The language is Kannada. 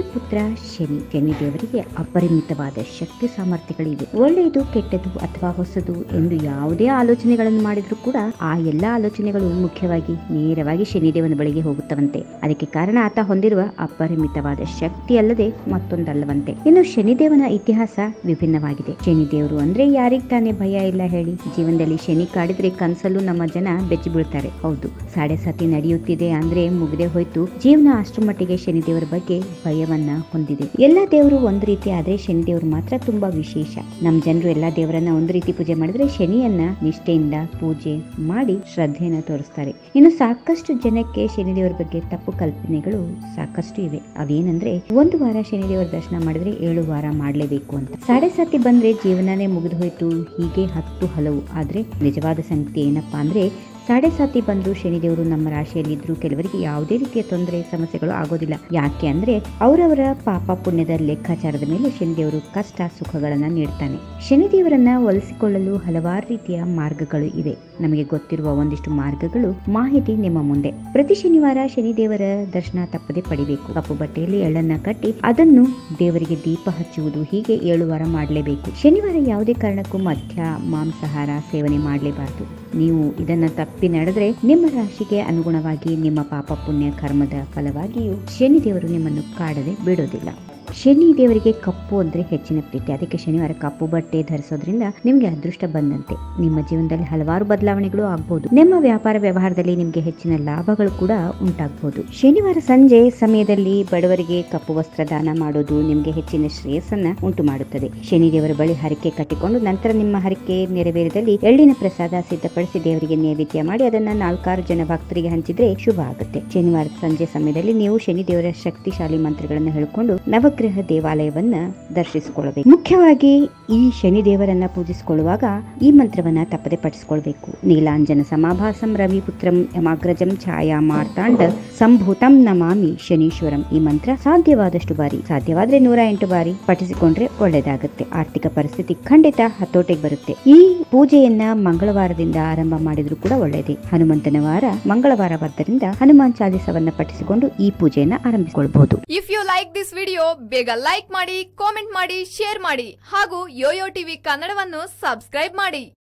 ಪುತ್ರ ಶನಿ ಶನಿ ದೇವರಿಗೆ ಅಪರಿಮಿತವಾದ ಶಕ್ತಿ ಸಾಮರ್ಥ್ಯಗಳಿವೆ ಒಳ್ಳೆಯದು ಕೆಟ್ಟದು ಅಥವಾ ಹೊಸದು ಎಂದು ಯಾವುದೇ ಆಲೋಚನೆಗಳನ್ನು ಮಾಡಿದ್ರೂ ಕೂಡ ಆ ಎಲ್ಲ ಆಲೋಚನೆಗಳು ಮುಖ್ಯವಾಗಿ ನೇರವಾಗಿ ಶನಿದೇವನ ಬಳಿಗೆ ಹೋಗುತ್ತವಂತೆ ಅದಕ್ಕೆ ಕಾರಣ ಆತ ಹೊಂದಿರುವ ಅಪರಿಮಿತವಾದ ಶಕ್ತಿ ಅಲ್ಲದೆ ಮತ್ತೊಂದಲ್ಲವಂತೆ ಇನ್ನು ಶನಿದೇವನ ಇತಿಹಾಸ ವಿಭಿನ್ನವಾಗಿದೆ ಶನಿದೇವರು ಅಂದ್ರೆ ಯಾರಿಗ್ ತಾನೇ ಭಯ ಇಲ್ಲ ಹೇಳಿ ಜೀವನದಲ್ಲಿ ಶನಿ ಕಾಡಿದ್ರೆ ಕನ್ಸಲ್ಲೂ ನಮ್ಮ ಜನ ಬೆಚ್ಚಿ ಬೀಳ್ತಾರೆ ಹೌದು ಸಾಡೆ ಸತಿ ನಡೆಯುತ್ತಿದೆ ಅಂದ್ರೆ ಮುಗಿದೇ ಹೋಯ್ತು ಜೀವನ ಅಷ್ಟರ ಮಟ್ಟಿಗೆ ಶನಿದೇವರ ಬಗ್ಗೆ ಭಯವನ್ನ ಹೊಂದಿದೆ ಎಲ್ಲಾ ದೇವರು ಒಂದು ರೀತಿ ಆದ್ರೆ ಶನಿದೇವರು ಮಾತ್ರ ತುಂಬಾ ವಿಶೇಷ ನಮ್ ಜನರು ಎಲ್ಲಾ ದೇವರನ್ನ ಒಂದು ರೀತಿ ಪೂಜೆ ಮಾಡಿದ್ರೆ ಶನಿಯನ್ನ ನಿಷ್ಠೆಯಿಂದ ಪೂಜೆ ಮಾಡಿ ಶ್ರದ್ಧೆಯನ್ನ ತೋರಿಸ್ತಾರೆ ಇನ್ನು ಸಾಕಷ್ಟು ಜನಕ್ಕೆ ಶನಿದೇವರ ಬಗ್ಗೆ ತಪ್ಪು ಕಲ್ಪನೆಗಳು ಸಾಕಷ್ಟು ಇವೆ ಅವೇನಂದ್ರೆ ಒಂದು ವಾರ ಶನಿದೇವರ ದರ್ಶನ ಮಾಡಿದ್ರೆ ಏಳು ವಾರ ಮಾಡ್ಲೇಬೇಕು ಅಂತ ಸಾಡೆ ಸತಿ ಬಂದ್ರೆ ಜೀವನನೇ ಮುಗಿದು ಹೋಯ್ತು ಹೀಗೆ ಹತ್ತು ಹಲವು ಆದ್ರೆ ನಿಜವಾದ ಸಂಗತಿ ಏನಪ್ಪಾ ಅಂದ್ರೆ ಸಾಡೆ ಸಾತಿ ಬಂದು ಶನಿದೇವರು ನಮ್ಮ ರಾಶಿಯಲ್ಲಿ ಇದ್ರು ಕೆಲವರಿಗೆ ಯಾವುದೇ ರೀತಿಯ ತೊಂದರೆ ಸಮಸ್ಯೆಗಳು ಆಗೋದಿಲ್ಲ ಯಾಕೆ ಅಂದ್ರೆ ಅವರವರ ಪಾಪ ಪುಣ್ಯದ ಲೆಕ್ಕಾಚಾರದ ಮೇಲೆ ಶನಿದೇವರು ಕಷ್ಟ ಸುಖಗಳನ್ನ ನೀಡ್ತಾನೆ ಶನಿದೇವರನ್ನ ಒಲಿಸಿಕೊಳ್ಳಲು ಹಲವಾರು ರೀತಿಯ ಮಾರ್ಗಗಳು ಇವೆ ನಮಗೆ ಗೊತ್ತಿರುವ ಒಂದಿಷ್ಟು ಮಾರ್ಗಗಳು ಮಾಹಿತಿ ನಿಮ್ಮ ಮುಂದೆ ಪ್ರತಿ ಶನಿವಾರ ಶನಿದೇವರ ದರ್ಶನ ತಪ್ಪದೆ ಪಡಿಬೇಕು ಕಪ್ಪು ಬಟ್ಟೆಯಲ್ಲಿ ಎಳ್ಳನ್ನ ಕಟ್ಟಿ ಅದನ್ನು ದೇವರಿಗೆ ದೀಪ ಹಚ್ಚುವುದು ಹೀಗೆ ಏಳು ವಾರ ಮಾಡಲೇಬೇಕು ಶನಿವಾರ ಯಾವುದೇ ಕಾರಣಕ್ಕೂ ಮದ್ಯ ಮಾಂಸಾಹಾರ ಸೇವನೆ ಮಾಡಲೇಬಾರದು ನೀವು ಇದನ್ನ ತಪ್ಪಿ ನಡೆದ್ರೆ ನಿಮ್ಮ ರಾಶಿಗೆ ಅನುಗುಣವಾಗಿ ನಿಮ್ಮ ಪಾಪ ಪುಣ್ಯ ಕರ್ಮದ ಫಲವಾಗಿಯೂ ಶನಿದೇವರು ನಿಮ್ಮನ್ನು ಕಾಡದೆ ಬಿಡೋದಿಲ್ಲ ಶನಿ ದೇವರಿಗೆ ಕಪ್ಪು ಅಂದ್ರೆ ಹೆಚ್ಚಿನ ಪ್ರೀತಿ ಅದಕ್ಕೆ ಶನಿವಾರ ಕಪ್ಪು ಬಟ್ಟೆ ಧರಿಸೋದ್ರಿಂದ ನಿಮ್ಗೆ ಅದೃಷ್ಟ ಬಂದಂತೆ ನಿಮ್ಮ ಜೀವನದಲ್ಲಿ ಹಲವಾರು ಬದಲಾವಣೆಗಳು ಆಗ್ಬಹುದು ನಿಮ್ಮ ವ್ಯಾಪಾರ ವ್ಯವಹಾರದಲ್ಲಿ ನಿಮ್ಗೆ ಹೆಚ್ಚಿನ ಲಾಭಗಳು ಕೂಡ ಉಂಟಾಗಬಹುದು ಶನಿವಾರ ಸಂಜೆ ಸಮಯದಲ್ಲಿ ಬಡವರಿಗೆ ಕಪ್ಪು ವಸ್ತ್ರ ದಾನ ಮಾಡೋದು ನಿಮ್ಗೆ ಹೆಚ್ಚಿನ ಶ್ರೇಯಸ್ಸನ್ನ ಉಂಟು ಮಾಡುತ್ತದೆ ಶನಿ ದೇವರ ಬಳಿ ಹರಕೆ ಕಟ್ಟಿಕೊಂಡು ನಂತರ ನಿಮ್ಮ ಹರಕೆ ನೆರವೇರಿದಲ್ಲಿ ಎಳ್ಳಿನ ಪ್ರಸಾದ ಸಿದ್ಧಪಡಿಸಿ ದೇವರಿಗೆ ನೈವೇದ್ಯ ಮಾಡಿ ಅದನ್ನ ನಾಲ್ಕಾರು ಜನ ಭಕ್ತರಿಗೆ ಹಂಚಿದ್ರೆ ಶುಭ ಆಗುತ್ತೆ ಶನಿವಾರದ ಸಂಜೆ ಸಮಯದಲ್ಲಿ ನೀವು ಶನಿ ದೇವರ ಶಕ್ತಿಶಾಲಿ ಮಂತ್ರಗಳನ್ನು ಹೇಳ್ಕೊಂಡು ನವಗ್ರಹ ದೇವಾಲಯವನ್ನ ದರ್ಶಿಸಿಕೊಳ್ಳಬೇಕು ಮುಖ್ಯವಾಗಿ ಈ ಶನಿ ದೇವರನ್ನ ಪೂಜಿಸಿಕೊಳ್ಳುವಾಗ ಈ ಮಂತ್ರವನ್ನ ತಪ್ಪದೆ ಪಠಿಸಿಕೊಳ್ಬೇಕು ನೀಲಾಂಜನ ಸಮಾಭಾಸಂ ರವಿಪುತ್ರಂ ಯಮಾಗ್ರಜಂ ಛಾಯಾ ಮಾರ್ತಾಂಡ ಸಂಭೂತಂ ನಮಾಮಿ ಶನೀಶ್ವರಂ ಈ ಮಂತ್ರ ಸಾಧ್ಯವಾದಷ್ಟು ಬಾರಿ ಸಾಧ್ಯವಾದ್ರೆ ನೂರ ಎಂಟು ಬಾರಿ ಪಠಿಸಿಕೊಂಡ್ರೆ ಒಳ್ಳೇದಾಗುತ್ತೆ ಆರ್ಥಿಕ ಪರಿಸ್ಥಿತಿ ಖಂಡಿತ ಹತೋಟಿಗೆ ಬರುತ್ತೆ ಈ ಪೂಜೆಯನ್ನ ಮಂಗಳವಾರದಿಂದ ಆರಂಭ ಮಾಡಿದ್ರು ಕೂಡ ಒಳ್ಳೆಯದೇ ಹನುಮಂತನ ವಾರ ಮಂಗಳವಾರವಾದ್ದರಿಂದ ಹನುಮಾನ್ ಚಾಲಿಸವನ್ನ ಪಠಿಸಿಕೊಂಡು ಈ ಪೂಜೆಯನ್ನ ಆರಂಭಿಸಿಕೊಳ್ಬಹುದು if you like this video ಬೇಗ ಲೈಕ್ ಮಾಡಿ ಕಾಮೆಂಟ್ ಮಾಡಿ ಶೇರ್ ಮಾಡಿ ಹಾಗೂ ಯೋಯೋ ಟಿವಿ ಕನ್ನಡವನ್ನು ಸಬ್ಸ್ಕ್ರೈಬ್ ಮಾಡಿ